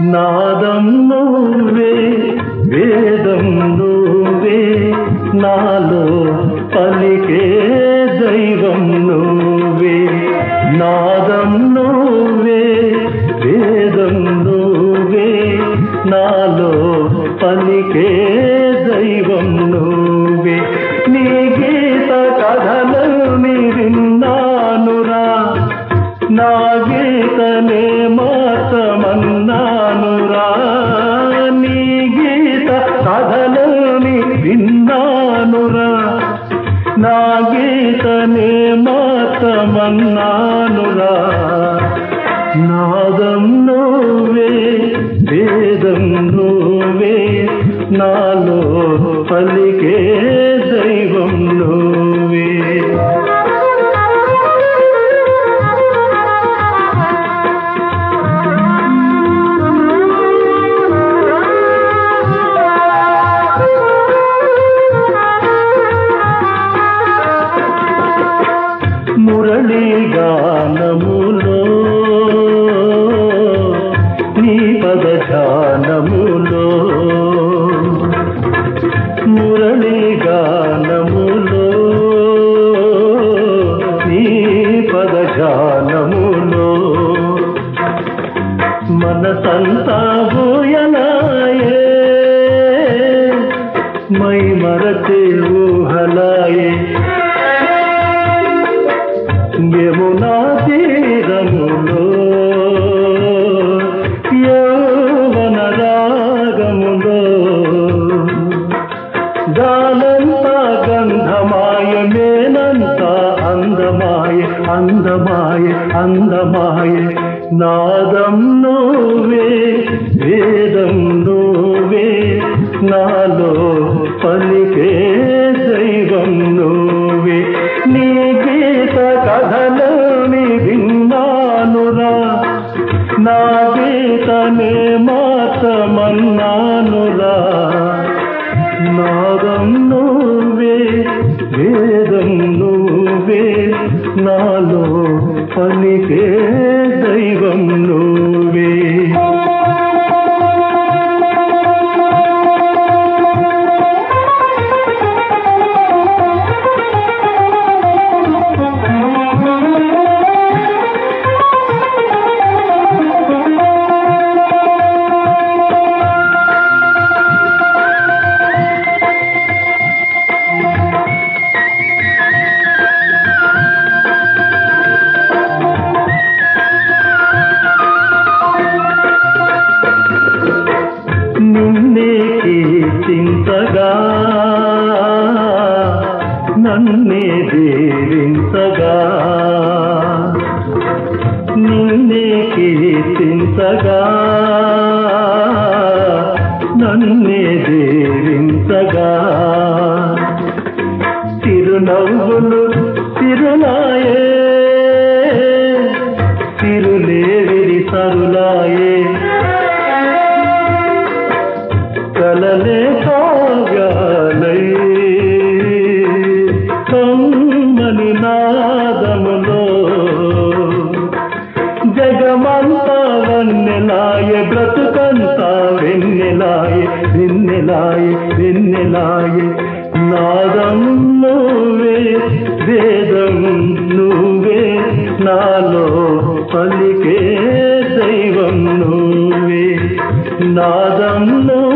నాదం నువ్వే వేదం నువ్వే నాలో పలికే దైవం నువ్వే నాదం నువ్వే వేదం నువ్వే నాలో పలికే దైవం నువ్వే నీ గీత కథలని విన్నానురా నా గీతనే మాతమన్నానురా నీ గీత కథలని విన్నానురా నా గీతనే మాతమన్నానురా నాదం నువ్వే వేదం నువ్వే నాలో పలికే దైవం నువ్వే మురళీ గానములో నీ పద ధ్యానములో మురళీ గానములో నీ పద ధ్యానములో మనసంతా ఊయలాయే మై మరతే ఊహలాయే యమునా తీరములో యౌవన రాగములో గానంతా గంధమాయ మేనంతా అందమాయ అందమాయ అందమాయ నాదం నువ్వే వేదం నువ్వే నాలో పలికే దైవం నువ్వే నీ గీత కథలని విన్నానురా నా గీతనే మాతమన్నానురా నాదం నువ్వే వేదం నువ్వే నాలో పలికే దైవం నువ్వే నిన్నే కీర్తించగా నన్నే దీవించగా నిన్నే కీర్తించగా నన్నే దీవించగా చిరునవ్వులు చిరునాయే తిరులేవిరి సరులాయే కలలే కావ్యాలై కమ్మని నాదములో జగమంతా వన్నెలాయ బ్రతుకంతా వెన్నెలాయ వెన్నెలాయ వెన్నెలాయ నాదం నువ్వే వేదం నువ్వే నాలో పలికే దైవం నువ్వే నాదం నువ్వే